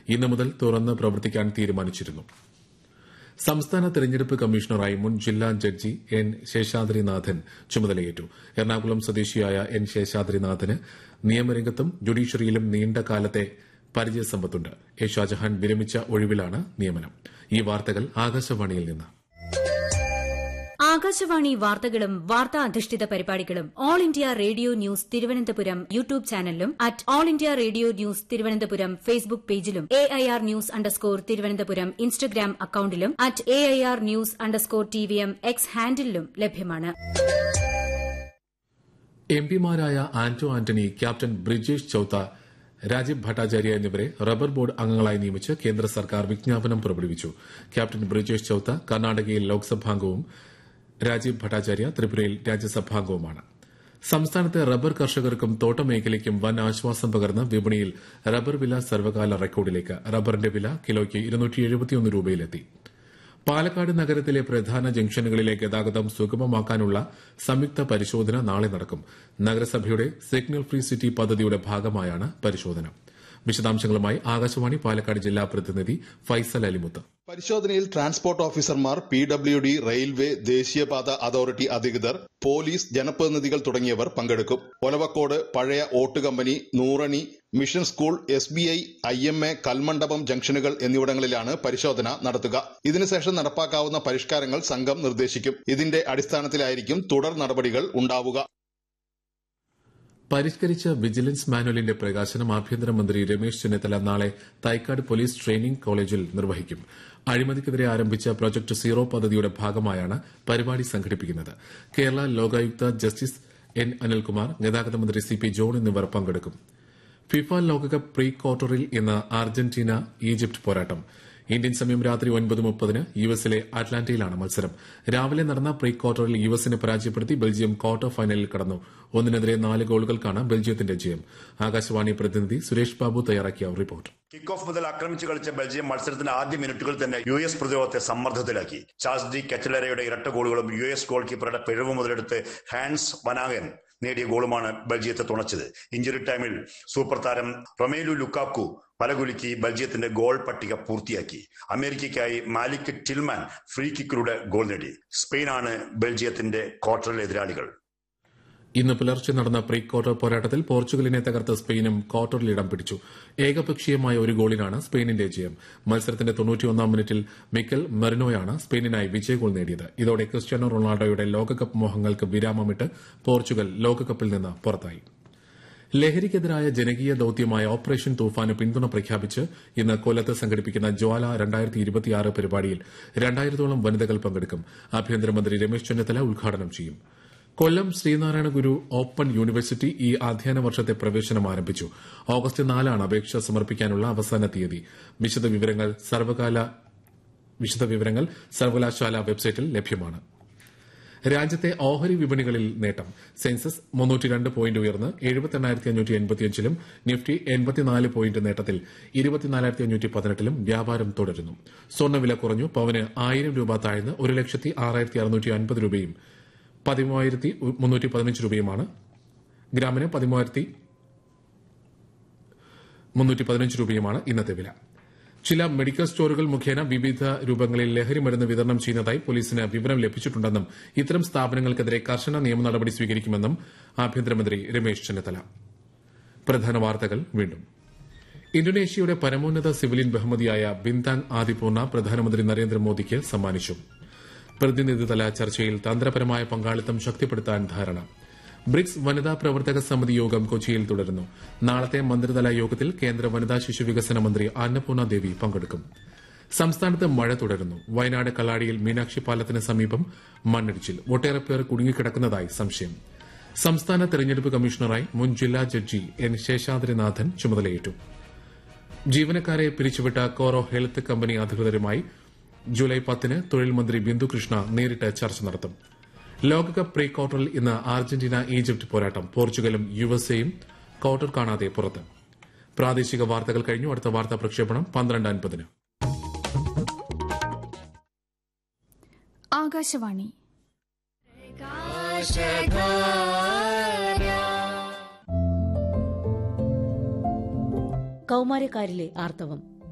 ഇന്നു മുതൽ തുറന്ന് പ്രവർത്തിക്കാൻ തീരുമാനിച്ചിരുന്നു സംസ്ഥാന തെരഞ്ഞെടുപ്പ് കമ്മീഷണറായി മുൻ ജില്ലാ ജഡ്ജി എൻ ശേഷാദ്രിനാഥൻ ചുമതലയേറ്റു എറണാകുളം സ്വദേശിയായ എൻ ശേഷാദ്രിനാഥന് നിയമരംഗത്തും ജുഡീഷ്യറിയിലും നീണ്ട കാലത്തെ പരിചയസമ്പത്തുണ്ട് എ ഷാജഹാൻ വിരമിച്ച ഒഴിവിലാണ് നിയമനം ഈ വാർത്തകൾ ആകാശവാണിയിൽ നിന്ന് ആകാശവാണി വാർത്തകളും വാർത്താ അധിഷ്ഠിത പരിപാടികളും all India radio news Thiruvananthapuram YouTube ചാനലിലും at all India radio news Thiruvananthapuram Facebook പേജിലും A I R news underscore Thiruvananthapuram Instagram അക്കൌണ്ടിലും at A I R news underscore T V M X ഹാൻഡിലും ലഭ്യമാണ് എം പിമാരായ ആന്റോ ആന്റണി ക്യാപ്റ്റൻ ബ്രിജേഷ് ചൌത്ത രാജീവ് ഭട്ടാചാര്യ എന്നിവരെ റബ്ബർ ബോർഡ് അംഗങ്ങളായി നിയമിച്ച് കേന്ദ്ര സർക്കാർ വിജ്ഞാപനം പുറപ്പെടുവിച്ചു ക്യാപ്റ്റൻ ബ്രിജേഷ് ചൌത്ത കർണാടകയിൽ ലോക്സഭാംഗവും രാജീവ് ഭട്ടാചാര്യ ത്രിപുരയിൽ രാജ്യസഭാംഗവുമാണ് സംസ്ഥാനത്തെ റബ്ബർ കർഷകർക്കും തോട്ടമേഖലയ്ക്കും വൻ ആശ്വാസം പകർന്ന് വിപണിയിൽ റബ്ബർ വില സർവകാല റെക്കോർഡിലേക്ക് റബ്ബറിന്റെ വില കിലോയ്ക്ക് രൂപയിലെത്തി പാലക്കാട് നഗരത്തിലെ പ്രധാന ജംഗ്ഷനുകളിലെ ഗതാഗതം സുഗമമാക്കാനുള്ള സംയുക്ത പരിശോധന നാളെ നടക്കും നഗരസഭയുടെ സിഗ്നൽ ഫ്രീ സിറ്റി പദ്ധതിയുടെ ഭാഗമായാണ് പരിശോധന വിശദാംശങ്ങളുമായി ആകാശവാണി പാലക്കാട് ജില്ലാ പ്രതിനിധി ഫൈസൽ അലിമുത്ത് പരിശോധനയിൽ ട്രാൻസ്പോർട്ട് ഓഫീസർമാർ പി ഡബ്ല്യു ഡി റെയിൽവേ ദേശീയപാത അതോറിറ്റി അധികൃതർ പോലീസ് ജനപ്രതിനിധികൾ തുടങ്ങിയവർ പങ്കെടുക്കും ഒലവക്കോട് പഴയ ഓട്ട് company Nurani mission school S B I I M A Kalmandapam ജംഗ്ഷനുകൾ എന്നിവിടങ്ങളിലാണ് പരിശോധന നടത്തുക ഇതിനുശേഷം നടപ്പാക്കാവുന്ന പരിഷ്കാരങ്ങൾ സംഘം നിർദ്ദേശിക്കും ഇതിന്റെ അടിസ്ഥാനത്തിലായിരിക്കും തുടർ നടപടികൾ ഉണ്ടാവുക പരിഷ്കരിച്ച വിജിലൻസ് മാനുവലിന്റെ പ്രകാശനം ആഭ്യന്തരമന്ത്രി രമേശ് ചെന്നിത്തല നാളെ തൈക്കാട് പോലീസ് ട്രെയിനിംഗ് കോളേജിൽ നിർവഹിക്കും അഴിമതിക്കെതിരെ ആരംഭിച്ച പ്രൊജക്ട് സീറോ പദ്ധതിയുടെ ഭാഗമായാണ് പരിപാടി സംഘടിപ്പിക്കുന്നത് കേരള ലോകായുക്ത ജസ്റ്റിസ് എൻ അനിൽകുമാർ ഗതാഗത മന്ത്രി സി പി ജോൺ എന്നിവർ പങ്കെടുക്കും ഫിഫ ലോകകപ്പ് പ്രീ ക്വാർട്ടറിൽ ഇന്ന് അർജന്റീന ഈജിപ്ത് പോരാട്ടം ഇന്ത്യൻ സമയം രാത്രി ഒൻപത് മുപ്പതിന് യു എസിലെ അറ്റ്ലാന്റയിലാണ് മത്സരം രാവിലെ നടന്ന പ്രീ ക്വാർട്ടറിൽ യു എസിനെ പരാജയപ്പെടുത്തി ബെൽജിയം ക്വാർട്ടർ ഫൈനലിൽ കടന്നു ഒന്നിനെതിരെ നാല് ഗോളുകൾക്കാണ് ബെൽജിയത്തിന്റെ ജയം ആകാശവാണി പ്രതിനിധി സുരേഷ് ബാബു തയ്യാറാക്കിയ റിപ്പോർട്ട് കിക്ക് ഓഫ് മുതൽ ആക്രമിച്ചു കളിച്ച ബെൽജിയം മത്സരത്തിന്റെ ആദ്യ മിനിറ്റുകൾ തന്നെ യു എസ് പ്രതിരോധത്തെ സമ്മർദ്ദത്തിലാക്കി ചാൾസ് ഡി കെറ്റലറയുടെ ഇരട്ട ഗോളുകളും യു എസ് ഗോൾ കീപ്പറുടെ പിഴവ് മുതലെടുത്ത് ഹാൻസ് വനാഗൻ നേടിയ ഗോളുമാണ് ബെൽജിയത്തെ തുണച്ചത് ഇഞ്ചുറി ടൈമിൽ സൂപ്പർ താരം റൊമേലു ലുക്കാക്കു പലകുലുക്കി ബെൽജിയത്തിന്റെ ഗോൾ പട്ടിക പൂർത്തിയാക്കി അമേരിക്കയ്ക്കായി മാലിക് ടിൽമാൻ ഫ്രീ കിക്കിലൂടെ ഗോൾ നേടി സ്പെയിനാണ് ബെൽജിയത്തിന്റെ ക്വാർട്ടറിലെ എതിരാളികൾ ഇന്ന് പുലർച്ചെ നടന്ന പ്രീ ക്വാർട്ടർ പോരാട്ടത്തിൽ പോർച്ചുഗലിനെ തകർത്ത സ്പെയിനും ക്വാർട്ടറിൽ ഇടം പിടിച്ചു ഏകപക്ഷീയമായ ഒരു ഗോളിനാണ് സ്പെയിനിന്റെ ജയം മത്സരത്തിന്റെ തൊണ്ണൂറ്റിയൊന്നാം മിനിറ്റിൽ മിക്കൽ മെറിനോയാണ് സ്പെയിനിനായി വിജയ ഗോൾ നേടിയത് ഇതോടെ ക്രിസ്ത്യാനോ റൊണാൾഡോയുടെ ലോകകപ്പ് മോഹങ്ങൾക്ക് വിരാമമിട്ട് പോർച്ചുഗൽ ലോകകപ്പിൽ നിന്ന് പുറത്തായി ലഹരിക്കെതിരായ ജനകീയ ദൌത്യമായ ഓപ്പറേഷൻ തൂഫാന് പിന്തുണ പ്രഖ്യാപിച്ച് ഇന്ന് കൊല്ലത്ത് സംഘടിപ്പിക്കുന്ന ജ്വാല രണ്ടായിരത്തി ഇരുപത്തിയാറ് പരിപാടിയിൽ രണ്ടായിരത്തോളം വനിതകൾ പങ്കെടുക്കും ആഭ്യന്തരമന്ത്രി രമേശ് ചെന്നിത്തല ഉദ്ഘാടനം ചെയ്യും കൊല്ലം ശ്രീനാരായണ ഗുരു ഓപ്പൺ യൂണിവേഴ്സിറ്റി ഈ അധ്യയന വർഷത്തെ പ്രവേശനം ആരംഭിച്ചു ഓഗസ്റ്റ് നാലാണ് അപേക്ഷ സമർപ്പിക്കാനുള്ള അവസാന തീയതി വിശദവിവരങ്ങൾ സർവകാല വിശദവിവരങ്ങൾ സർവകലാശാല വെബ്സൈറ്റിൽ ലഭ്യമാണ് രാജ്യത്തെ ഓഹരി വിപണികളിൽ നേട്ടം സെൻസസ് മുന്നൂറ്റിരണ്ട് പോയിന്റ് ഉയർന്ന് എഴുപത്തെണ്ണായിരത്തി അഞ്ഞൂറ്റി എൺപത്തിയഞ്ചിലും നിഫ്റ്റി എൺപത്തിനാല് പോയിന്റ് നേട്ടത്തിൽ ഇരുപത്തിനാലായിരത്തി അഞ്ഞൂറ്റി പതിനെട്ടിലും വ്യാപാരം തുടരുന്നു സ്വർണ്ണവില കുറഞ്ഞു പവന് ആയിരം രൂപ താഴ്ന്ന് ഒരു ലക്ഷത്തി ആറായിരത്തി അറുന്നൂറ്റി അൻപത് രൂപയും പതിമൂവായിരത്തി മുന്നൂറ്റി പതിനഞ്ച് രൂപയുമാണ് ഗ്രാമിന് പതിമൂവായിരത്തി മുന്നൂറ്റി പതിനഞ്ച് രൂപയുമാണ് ഇന്നത്തെ വില ചില മെഡിക്കൽ സ്റ്റോറുകൾ മുഖേന വിവിധ രൂപങ്ങളിൽ ലഹരി മരുന്ന് വിതരണം ചെയ്യുന്നതായി പോലീസിന് വിവരം ലഭിച്ചിട്ടുണ്ടെന്നും ഇത്തരം സ്ഥാപനങ്ങൾക്കെതിരെ കർശന നിയമ നടപടി സ്വീകരിക്കുമെന്നും ആഭ്യന്തരമന്ത്രി രമേശ് ചെന്നിത്തല പ്രധാന വാർത്തകൾ വീണ്ടും ഇന്തോനേഷ്യയുടെ പരമോന്നത സിവിലിയൻ ബഹുമതിയായ ബിന്താങ് ആദിപൂർണ പ്രധാനമന്ത്രി നരേന്ദ്രമോദിക്ക് സമ്മാനിച്ചു പ്രതിനിധിതല ചർച്ചയിൽ തന്ത്രപരമായ പങ്കാളിത്തം ശക്തിപ്പെടുത്താൻ ധാരണ ബ്രിക്സ് വനിതാ പ്രവർത്തക സമിതി യോഗം കൊച്ചിയിൽ തുടരുന്നു നാളത്തെ മന്ത്രിതല യോഗത്തിൽ കേന്ദ്ര വനിതാ ശിശു വികസന മന്ത്രി അന്നപൂർണ ദേവി പങ്കെടുക്കും സംസ്ഥാനത്ത് മഴ തുടരുന്നു വയനാട് കള്ളാടിയിൽ മീനാക്ഷി പാലത്തിന് സമീപം മണ്ണിടിച്ചിൽ ഒട്ടേറെ പേർ കുടുങ്ങിക്കിടക്കുന്നതായി സംശയം സംസ്ഥാന തെരഞ്ഞെടുപ്പ് കമ്മീഷണറായി മുൻ ജില്ലാ ജഡ്ജി എൻ ശേഷാദ്രിനാഥൻ ചുമതലയേറ്റു ജീവനക്കാരെ പിരിച്ചുവിട്ട കോറോ ഹെൽത്ത് കമ്പനി അധികൃതരുമായി ജൂലൈ പത്തിന് തൊഴിൽ മന്ത്രി ബിന്ദു കൃഷ്ണ നേരിട്ട് ചർച്ച നടത്തും ലോകകപ്പ് പ്രീ ക്വാർട്ടറിൽ ഇന്ന് അർജന്റീന ഈജിപ്ത് പോരാട്ടം പോർച്ചുഗലും യുഎസ്എയും ക്വാർട്ടർ കാണാതെ പുറത്ത് പ്രാദേശിക വാർത്തകൾ കഴിഞ്ഞു അടുത്ത വാർത്താ പ്രക്ഷേപണം പന്ത്രണ്ട് അൻപതിന് ആകാശവാണി കൗമാരക്കാരിലെ ആർത്തവം